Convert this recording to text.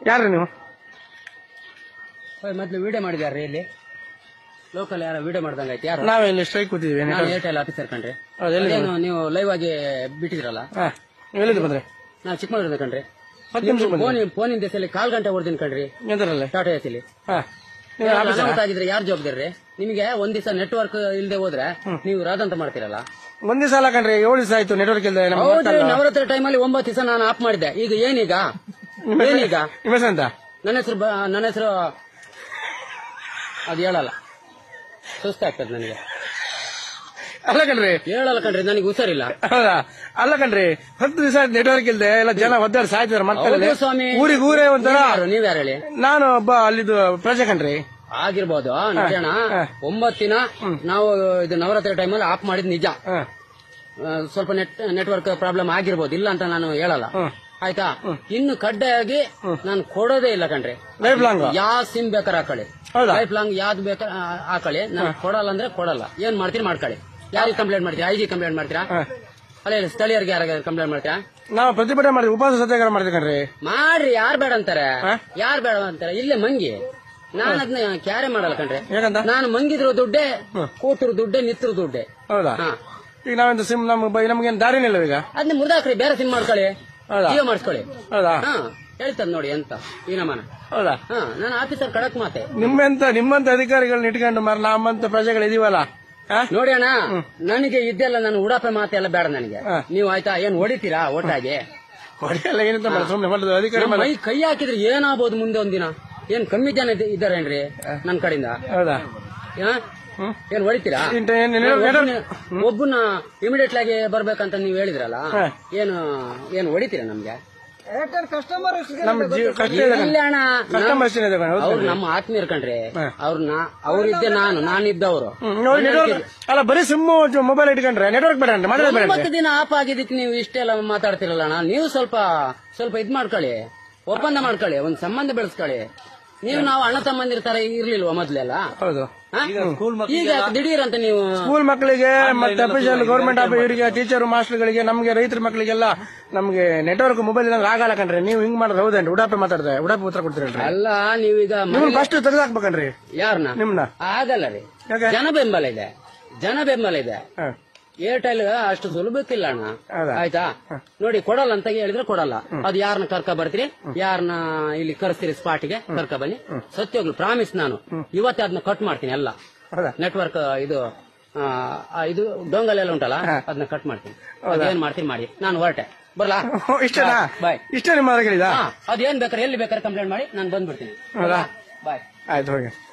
ಯಾರು ನೀವು ಮೊದ್ಲು ವಿಡಿಯೋ ಮಾಡಿದ್ಯಾರ್ರಿ ಇಲ್ಲಿ ಲೋಕಲ್ ಯಾರೋ ವಿಡಿಯೋ ಮಾಡ್ದಂಗಾಯ್ತು ಯಾರು ನಾವೇ ಇಲ್ಲಿ ಸ್ಟ್ರೈಕ್ ಕೂತಿದ್ದೀವಿ ನಾನು ಏರ್ಟೆಲ್ ಆಫೀಸರ್ ಕಣ್ರಿ ಹೌದು, ಎಲ್ಲಿ ಅದೇನು ನೀವು ಲೈವ್ ಆಗಿ ಬಿಟ್ಟಿದ್ರಲ್ಲ ಹಾ ನೀವು ಎಲ್ಲಿಂದ ಬಂದ್ರೆ ನಾವು ಚಿಕ್ಕಮಗಳೂರಿಂದ ಕಣ್ರಿ ಹತ್ತು ನಿಮಿಷ ಬಂದ್ರೆ ಫೋನ್ ಫೋನಿನ ದೇಶದಲ್ಲಿ ಕಾಲ್ ಗಂಟೆ ಹೊಡೆದಿನಿ ಕಣ್ರಿ ಎಂತರಲ್ಲೇ ಟಾಟಾ ಎಸಿಲಿ ಹಾ ನೀವು ಅನಾಹುತ ಆಗಿದ್ರೆ ಯಾರು ಜವಾಬ್ದಾರಿ ನಿಮಗೆ ಒಂದ್ ದಿವಸ ನೆಟ್ವರ್ಕ್ ಇಲ್ಲದೆ ಹೋದ್ರೆ ನೀವು ರಾದಂತ ಮಾಡ್ತೀರಲ್ಲ ಒಂದ್ ದಿವಸ ಅಲ್ಲ ಕಣ್ರಿ ಏಳು ದಿವಸ ಆಯ್ತು ನೆಟ್ವರ್ಕ್ ಇಲ್ಲದೆ ನಮ್ಮ ಹೌದು ನವರಾತ್ರಿ ಟೈಮಲ್ಲಿ ಒಂಬತ್ತು ದಿವಸ ನಾನು ಆಫ್ ಮಾಡಿದ್ದೆ ಈಗ ಏನೀಗ ಏನೀಗ ನಿಮ್ಮ ಹೆಸರು ಅಂತ ನನ್ನ ಹೆಸರು ನನ್ನ ಹೆಸರು ಅದು ಹೇಳಲ್ಲ ಸುಸ್ತಾಗ್ತದೆ ನನಗೆ ಅಲ್ಲ ಕಣ್ರಿ ಹೇಳಲ್ಲ ಕಣ್ರಿ ನನಗೆ ಹುಷಾರಿಲ್ಲ ಹೌದಾ ಅಲ್ಲ ಕಣ್ರಿ ಹತ್ತು ದಿವಸ ನೆಟ್ವರ್ಕ್ ಇಲ್ಲದೆ ಎಲ್ಲ ಜನ ಒದ್ದಾಡಿ ಸಾಯ್ತಿದಾರೆ ಮತ್ತೆ ಹೌದು ಸ್ವಾಮಿ ಊರಿಗೆ ಊರೇ ಒಂಥರ ಯಾರು ನೀವ್ಯಾರು ಹೇಳಿ ನಾನು ಒಬ್ಬ ಅಲ್ಲಿದ್ದು ಪ್ರಜೆ ಕಣ್ರಿ ಆಗಿರ್ಬೋದು ನಿಜಾಣ ಹಾ. ಒಂಬತ್ತು ದಿನ ನಾವು ಇದು ನವರಾತ್ರಿ ಟೈಮಲ್ಲಿ ಆಫ್ ಮಾಡಿದ್ ನಿಜ ಹಾ ಆ, ಸ್ವಲ್ಪ ನೆಟ್ ನೆಟ್ವರ್ಕ್ ಪ್ರಾಬ್ಲಮ್ ಆಗಿರ್ಬೋದು ಇಲ್ಲ ಅಂತ ನಾನು ಹೇಳಲ್ಲ ಹ್ಮ್. ಆಯ್ತಾ ಇನ್ನು ಕಡ್ಡಾಯಾಗಿ ನಾನು ಕೊಡೋದೇ ಇಲ್ಲ ಕಣ್ರಿ ಲೈಫ್ ಲಾಂಗ್ ಯಾವ ಸಿಮ್ ಬೇಕಾದ್ರೆ ಹಾಕೊಳ್ಳಿ ಹೌದಾ ಲೈಫ್ ಲಾಂಗ್ ಯಾವ್ದು ಬೇಕಾದ್ರೆ ಆ, ಹಾಕೊಳ್ಳಿ ನಾನು ಕೊಡಲ್ಲ ಅಂದ್ರೆ ಕೊಡಲ್ಲ ಏನ್ ಮಾಡ್ತೀರಿ ಮಾಡ್ಕೊಳ್ಳಿ ಯಾರಿಗೆ ಕಂಪ್ಲೇಂಟ್ ಮಾಡ್ತೀರಾ ಐ ಜಿ ಕಂಪ್ಲೇಂಟ್ ಮಾಡ್ತೀರಾ ಹಾ. ಅಲ್ಲ ಸ್ಥಳೀಯರಿಗೆ ಯಾರಿಗಾದ್ರು ಕಂಪ್ಲೇಂಟ್ ಮಾಡ್ತೀರಾ ನಾವು ಪ್ರತಿಭಟನೆ ಮಾಡಿದ್ವಿ ಉಪವಾಸ ಸತ್ಯಾಗ್ರಹ ಮಾಡಿದ್ವಿ ಕಣ್ರಿ ಮಾಡ್ರಿ ಯಾರು ಬೇಡ ಅಂತಾರೆ ಹಾ? ಯಾರು ಬೇಡ ಅಂತಾರೆ ಇಲ್ಲೇ ಮಂಗಿ ನಾನು ಅದನ್ನ ಕ್ಯಾರೆ ಮಾಡಲ್ಲ ಕಣ್ರಿ ಯಾಕಂತ ನಾನು ಮಂಗಿದ್ರು ದುಡ್ಡೇ ಕೂತರು ದುಡ್ಡೇ ನಿತ್ತರು ದುಡ್ಡೇ ಹೌದಾ ಹಾ ಈಗ ನಾವೆಂತ ಸಿಮ್ ನಮ್ಗೆ ನಮ್ಗೇನು ದಾರಿನೇ ಇಲ್ಲ ಈಗ ಅದನ್ನ ಮುರಿದಾಕ್ರಿ ಬೇರೆ ಸಿಮ್ ಮಾಡ್ಕೊಳ್ಳಿ ಹೌದಾ ಜಿಯೋ ಮಾಡಿಸ್ಕೊಳ್ಳಿ ಹೌದಾ ಹಾ ಹೇಳ್ತದ ನೋಡಿ ಎಂತ ಈ ನಮನ ಹೌದಾ ಹಾ ನಾನು ಆಫೀಸರ್ ಕಡಕ್ ಮಾತೆ ನಿಮ್ಮಂತ ನಿಮ್ಮಂತ ಅಧಿಕಾರಿಗಳನ್ನ ಇಟ್ಕೊಂಡು ಮರ ನಮ್ಮಂತ ಪ್ರಜೆಗಳು ಇದೀವಲ್ಲ ಹಾ? ನೋಡಿ ಅಣ್ಣ ನನಗೆ ಇದೆಲ್ಲ ನಾನು ಉಡಾಪೆ ಮಾತೆಲ್ಲ ಬೇಡ ನನಗೆ ಹಾ. ನೀವು ಆಯ್ತಾ ಏನ್ ಹೊಡಿತೀರಾ ಒಟ್ಟಾಗಿ ಹೊಡೆಯಲ್ಲ ಏನಂತ ಮಾಡಿ ಸುಮ್ಮನೆ ಮಾಡೋದು ಅಧಿಕಾರಿ ನಮ್ಮ ಮಾಡಿ ಮೈ ಕೈ ಹಾಕಿದ್ರೆ ಏನಾಗ್ಬೋದು ಮುಂದೆ ಒಂದಿನ ಏನ್ ಕಮ್ಮಿ ಜನ ಇದ್ದ- ಇದ್ದಾರೇನ್ರಿ ನನ್ ಕಡೆಯಿಂದ ಹೌದಾ ಆ? ಏನ್ ಹೊಡಿತೀರಾ ಇಂತ ಏನ್- ಏನ್- ಏನ್- ಒಬ್ಬನ- ಒಬ್ಬನ ಇಮಿಡಿಯೇಟ್ ಆಗಿ ಬರ್ಬೇಕಂತ ನೀವು ಹೇಳಿದ್ರಲ್ಲ ಹಾ. ಏನು ಏನ್ ಹೊಡಿತೀರಾ ನಮ್ಗೆ ನಮ್ಮ ಜೀವ ಕಷ್ಟ ಇದೆ ಕಣ್ರೀ. ಇಲ್ಲ ಅಣ್ಣ ಕಸ್ಟಮರ್ಸ್ ಇದೆ ಕಣ್ರೀ, ಹೌದು ಅವ್ರು ಕಣ್ರೀ. ನಮ್ಮ ಆತ್ಮೀಯರು ಕಣ್ರಿ ಹಾ. ಅವ್ರನ್ನ ಅವ್ರಿದ್ದೆ ನಾನು ನಾನಿದ್ದವರು ಹ್ಮ್, ನೋಡಿ ನೆಟ್ವರ್ಕ್ ಅಲ್ಲ ಬರೀ ಸಿಮ್ ಮೊಬೈಲ್ ಇಟ್ಕೊಂಡ್ರೆ ನೆಟ್ವರ್ಕ್ ಬೇಡ ಅಂದ್ರೆ ಮಾಡಿದ್ರೆ ಬೇಡ ಒಂಬತ್ತು ದಿನ ಆಫ್ ಆಗಿದ್ದಕ್ಕೆ ನೀವು ಇಷ್ಟೆಲ್ಲ ಮಾತಾಡ್ತಿರಲ್ಲ ಅಣ್ಣ ನೀವು ಸ್ವಲ್ಪ ಸ್ವಲ್ಪ ಇದ್ ಮಾಡ್ಕೊಳ್ಳಿ ಒಪ್ಪಂದ ಮಾಡ್ಕೊಳ್ಳಿ ಒಂದ್ ಸಂಬಂಧ ಬೆಳೆಸ್ಕೊಳ್ಳಿ ನೀವು ನಾವು ಅಣ್ಣ ತಮ್ಮಂದಿರ ತರ ಇರ್ಲಿಲ್ವಾ ಮೊದ್ಲೆಲ್ಲ ಹೌದು ಹಾ? ಈಗ ದಿಢೀರ್ ಅಂತ ನೀವು ಸ್ಕೂಲ್ ಮಕ್ಕಳಿಗೆ ಮತ್ತೆ ಅಫಿಷಿಯಲ್ ಗೌರ್ಮೆಂಟ್ ಆಫ್ ಇವರಿಗೆ ಟೀಚರ್ ಮಾಸ್ಟರ್ಗಳಿಗೆ ನಮಗೆ ರೈತರ ಮಕ್ಕಳಿಗೆಲ್ಲ ನಮಗೆ ನೆಟ್ವರ್ಕ್ ಮೊಬೈಲ್ ಇಲ್ಲಂದ್ರೆ ಆಗಲ್ಲ ಕಣ್ರಿ ನೀವು ಹಿಂಗ್ ಮಾಡಿದ್ರೆ ಹೌದೇನ್ರಿ ಉಡಾಪೆ ಮಾತಾಡ್ದೆ ಉಡಾಪೆ ಉತ್ತರ ಕೊಡ್ತೀರಲ್ರಿ ಅಲ್ಲ ನೀವೀಗ ನಿಮ್ಮನ್ನ ಫಸ್ಟ್ ತೆಗೆದಾಕ್ಬೇಕನ್ರಿ ಯಾರನ್ನ ನಿಮ್ನ ಆಗಲ್ಲ ರೀ ಯಾಕೆ? ಜನ ಬೆಂಬಲ ಇದೆ ಜನ ಬೆಂಬಲ ಇದೆ ಹಾ. ಏರ್ಟೆಲ್ ಅಷ್ಟು ಸುಲಭಕ್ಕಿಲ್ಲ ಅಣ್ಣ ಹೌದಾ? ಆಯ್ತಾ ನೋಡಿ ಕೊಡಲ್ಲ ಅಂತ ಹೇಳಿದ್ರೆ ಕೊಡಲ್ಲ ಅದು ಯಾರನ್ನ ಕರ್ಕ ಬರ್ತೀರಿ ಯಾರನ್ನ ಇಲ್ಲಿ ಕರೆಸ್ತೀರಿ ಸ್ಪಾಟಿಗೆ ಕರ್ಕ ಬನ್ನಿ ಸತ್ಯೋಗ್ಲು ಪ್ರಾಮಿಸ್ ನಾನು ಇವತ್ತೇ ಅದನ್ನ ಕಟ್ ಮಾಡ್ತೀನಿ ಎಲ್ಲ ಹೌದಾ ನೆಟ್ವರ್ಕ್ ಇದು ಆ, ಆ, ಇದು ಡೊಂಗಲ್ ಎಲ್ಲ ಉಂಟಲ್ಲ ಅದನ್ನ ಕಟ್ ಮಾಡ್ತೀನಿ ಅದೇನ್ ಮಾಡ್ತೀನಿ ಮಾಡಿ ನಾನು ಹೊರಟೆ ಬರ್ಲಾ ಓ, ಇಷ್ಟನಾ ಬಾಯ್ ಇಷ್ಟ ನಿಮ್ಮ ಹೇಳಿದ ಹಾ ಅದೇನ್ ಬೇಕಾರೆ ಎಲ್ಲಿ ಬೇಕಾರೆ ಕಂಪ್ಲೇಂಟ್ ಮಾಡಿ ನಾನು ಬಂದ್ಬಿಡ್ತೀನಿ ಹೌದಾ? ಬಾಯ್ ಆಯ್ತು ಹೋಗಿ